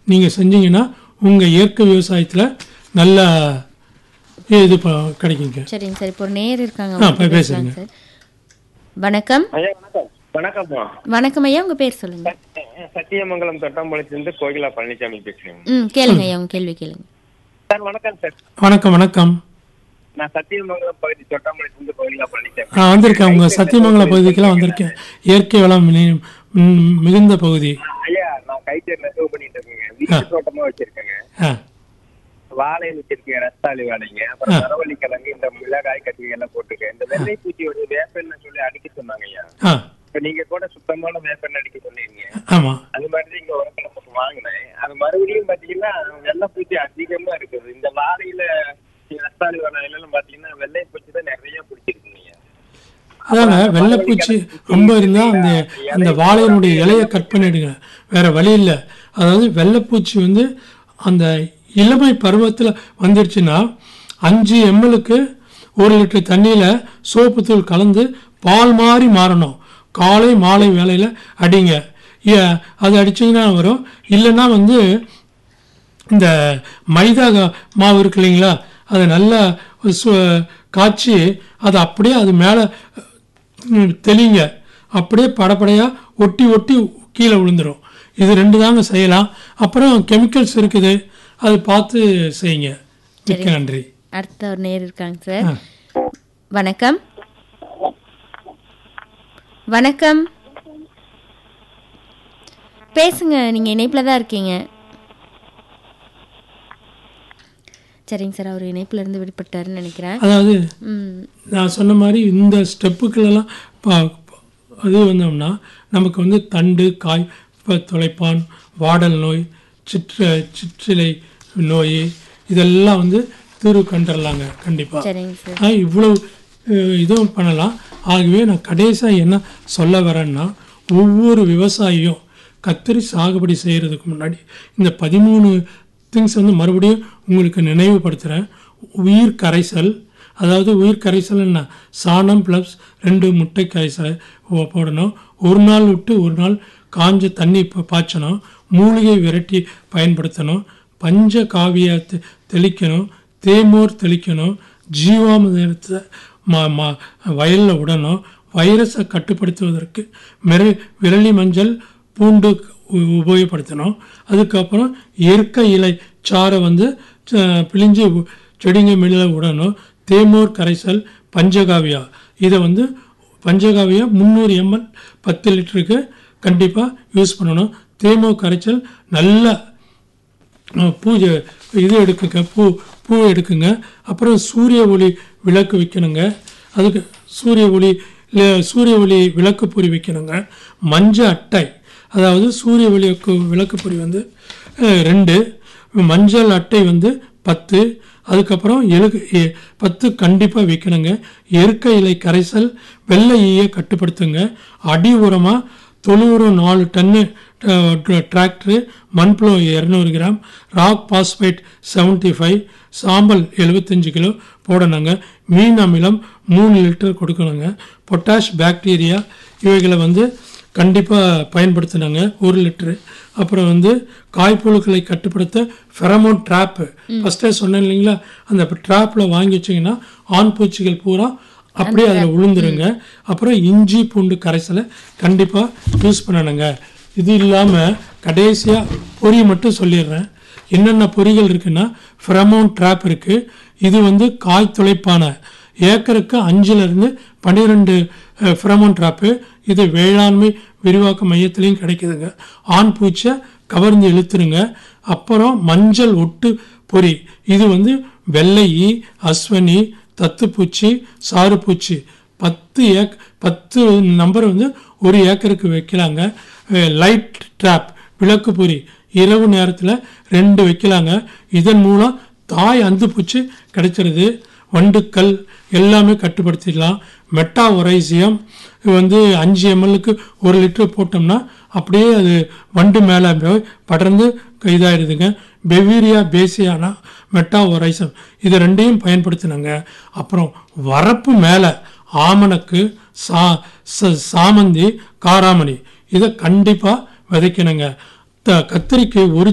நீங்கள் செஞ்சீங்கன்னா உங்கள் இயற்கை விவசாயத்தில் நல்ல இது ப- கிடைக்குங்க சரிங்க சார் இப்போ ஒரு நேர் இருக்காங்க ஆ, அவங்க போய் பேசலாங்க பேசுங்க. சார் வணக்கம் ஐயா வணக்கம் வணக்கம்மா வணக்கம் ஐயா உங்க பேர் சொல்லுங்க சத்தியமங்கலம் தொட்டாம்பாளையத்திலிருந்து கோகிலா பழனிசாமி பேசுறேன் ம் கேளுங்க ஐயா உங்க கேள்வி கேளுங்க சார் வணக்கம் சார் வணக்கம் வணக்கம் நான் சத்தியமங்கலம் பகுதி தொட்டாம்பாளையத்திலிருந்து கோகிலா பழனிசாமி நான் வந்திருக்கேன் உங்கள் சத்தியமங்கலம் பகுதிக்கெல்லாம் வந்திருக்கேன் இயற்கை வளம் மினி- ம், மிகுந்த பகுதி ஐயா நான் கைத்தறி நெசவு பண்ணிட்டு இருக்கேங்க வீட்டு தோட்டமா வச்சிருக்கேங்க ஆ வாழை வச்சிருக்கேன் ரஸ்தாளி வாழைங்க அப்புறம் மரவள்ளி கிழங்கு இந்த மிளகாய் கத்திரிக்காய் எல்லாம் போட்டிருக்கேன் இந்த வெள்ளை பூச்சியோட வேப்பெண்ணெய் சொல்லி அடிக்க சொன்னாங்க ஐயா ஆ இப்ப நீங்க கூட சுத்தமான வேப்பெண்ணெய் அடிக்க சொன்னீங்க ஆமாம் அது மாதிரி இங்க ஒரு கிழமை வாங்கினேன் அது மறுபடியும் பாத்தீங்கன்னா வெள்ளை பூச்சி அதிகமா இருக்குது இந்த வாழையில ரஸ்தாளி வாழையில எல்லாம் பாத்தீங்கன்னா வெள்ளை பூச்சி தான் நிறைய பிடிச்சிருக்குங்க ஐயா அதாங்க வெள்ளைப்பூச்சி ரொம்ப இருந்தால் அந்த அந்த வாழையினுடைய இலையை கட் பண்ணிடுங்க வேற வழி இல்லை அதாவது வெள்ளைப்பூச்சி வந்து அந்த இளமை பருவத்தில் வந்துருச்சுன்னா அஞ்சு எம்எல்க்கு ஒரு லிட்டர் தண்ணியில் சோப்பு தூள் கலந்து பால் மாதிரி மாறணும் காலை மாலை வேளையில் அடிங்க ஏ- அது அடிச்சிங்கன்னா வரும் இல்லைன்னா வந்து இந்த மைதா க- மாவு இருக்கு இல்லைங்களா அதை நல்லா சு- காய்ச்சி அதை அப்படியே அது மேலே தெளிங்க அப்படியே படப்படையாக ஒட்டி ஒட்டி கீழே விழுந்துடும் இது ரெண்டு தாங்க செய்யலாம் அப்புறம் கெமிக்கல்ஸ் இருக்குது அது பார்த்து செய்யுங்க மிக்க நன்றி அடுத்த ஒரு நேர் இருக்காங்க சார் வணக்கம் வணக்கம் பேசுங்க நீங்க இணைப்புல தான் இருக்கீங்க சரிங்க சார் அவர் இணைப்புல இருந்து விடுபட்டாருன்னு நினைக்கிறேன் அதாவது ம் நான் சொன்ன மாதிரி இந்த ஸ்டெப்புகளெல்லாம் பா அது வந்தோம்னா நமக்கு வந்து தண்டு காய் ப- துளைப்பான் வாடல் நோய் சிற்ற சிற்றிலை நோய் இதெல்லாம் வந்து தீர்வு கண்டுடலாங்க கண்டிப்பாக சரிங்க சார் ஆ, இவ்வளவு அஹ், இதுவும் பண்ணலாம் ஆகவே நான் கடைசியாக என்ன சொல்ல வரேன்னா ஒவ்வொரு விவசாயியும் கத்திரி சாகுபடி செய்கிறதுக்கு முன்னாடி இந்த பதிமூணு திங்ஸ் வந்து மறுபடியும் உங்களுக்கு நினைவுபடுத்துகிறேன் உயிர் கரைசல் அதாவது உயிர் கரைசல்னா சாணம் ப்ளஸ் ரெண்டு முட்டை கரைசல் போ- போடணும் ஒரு நாள் விட்டு ஒரு நாள் காஞ்ச தண்ணி பா- பாய்ச்சணும் மூலிகை விரட்டி பயன்படுத்தணும் பஞ்ச காவியத்தை தெளிக்கணும் தேமோர் தெளிக்கணும் ஜீவாமிரத்தை மா மா வயலில் விடணும் வைரஸை கட்டுப்படுத்துவதற்கு மெரு விரலி மஞ்சள் பூண்டு உ- உபயோகப்படுத்தணும் அதுக்கப்புறம் இயற்கை இலை சாறை வந்து ச- பிழிஞ்சு உ- செடிங்க மேலே விடணும் தேமோர் கரைசல் பஞ்சகாவியா இதை வந்து பஞ்சகாவியா முந்நூறு எம்எல் பத்து லிட்டருக்கு கண்டிப்பாக யூஸ் பண்ணணும் தேமோ கரைசல் நல்ல அஹ் பூஜை இது எடுக்குங்க பூ பூ எடுக்குங்க அப்புறம் சூரிய ஒளி விளக்கு வைக்கணுங்க அதுக்கு சூரிய ஒளி இல்ல- சூரிய ஒளி விளக்கு பொறி வைக்கணுங்க மஞ்சள் அட்டை அதாவது சூரிய விளக்கு விளக்கு பொறி வந்து அஹ், ரெண்டு மஞ்சள் அட்டை வந்து பத்து அதுக்கப்புறம் எழுகு எ- பத்து கண்டிப்பாக வைக்கணுங்க எருக்க இலை கரைசல் வெள்ளை ஈயை கட்டுப்படுத்துங்க அடி உரமாக தொழு உரம் நாலு டன்னு டிராக்டரு மண்புழு இரநூறு gram rock phosphate seventy five சாம்பல் எழுபத்தஞ்சு கிலோ போடணுங்க மீன் அமிலம் மூணு லிட்டர் கொடுக்கணுங்க பொட்டாஷ் பாக்டீரியா இவைகளை வந்து கண்டிப்பாக பயன்படுத்தினாங்க ஒரு லிட்டரு அப்புறம் வந்து காய்ப்புழுக்களை கட்டுப்படுத்த ஃபெரமோன் ட்ராப்பு ஃபஸ்ட்டே சொன்னேன் இல்லைங்களா அந்த ட்ராப்பில் வாங்கி வச்சிங்கன்னா ஆண் பூச்சிகள் பூரா அப்படியே அதில் விழுந்துருங்க அப்புறம் இஞ்சி பூண்டு கரைசலை கண்டிப்பாக யூஸ் பண்ணணுங்க இது இல்லாமல் கடைசியாக பொறி மட்டும் சொல்லிடுறேன் என்னென்ன பொறிகள் இருக்குன்னா ஃப்ரமோன் ட்ராப் இருக்குது இது வந்து காய் துளைப்பான ஏக்கருக்கு அஞ்சுலேருந்து பன்னிரெண்டு ஃப்ரமோன் ட்ராப்பு இது வேளாண்மை விரிவாக்க மையத்துலேயும் கிடைக்குதுங்க ஆண் பூச்சை கவர்ந்து இழுத்துருங்க அப்புறம் மஞ்சள் ஒட்டு பொறி இது வந்து வெள்ளை ஈ அஸ்வனி தத்துப்பூச்சி சாறுப்பூச்சி பத்து ஏக் பத்து நம்பர் வந்து ஒரு ஏக்கருக்கு வைக்கலாங்க லைட் ட்ராப் விளக்கு பொறி இரவு நேரத்தில் ரெண்டு வைக்கலாங்க இதன் மூலம் தாய் அந்து பூச்சி கிடைச்சிருது வண்டுக்கள் எல்லாமே கட்டுப்படுத்திடலாம் மெட்டா ஒரைசியம் வந்து அஞ்சு எம்எல்க்கு ஒரு லிட்டர் போட்டோம்னா அப்படியே அது வண்டு மேலே போய் படர்ந்து இதாயிடுதுங்க பெவீரியா பேசியானா மெட்டா ஒரைசம் இது ரெண்டையும் பயன்படுத்தினாங்க அப்புறம் வரப்பு மேலே ஆமணக்கு சா ச- சாமந்தி காராமணி இதை கண்டிப்பாக விதைக்கணுங்க த கத்திரிக்கு ஒரு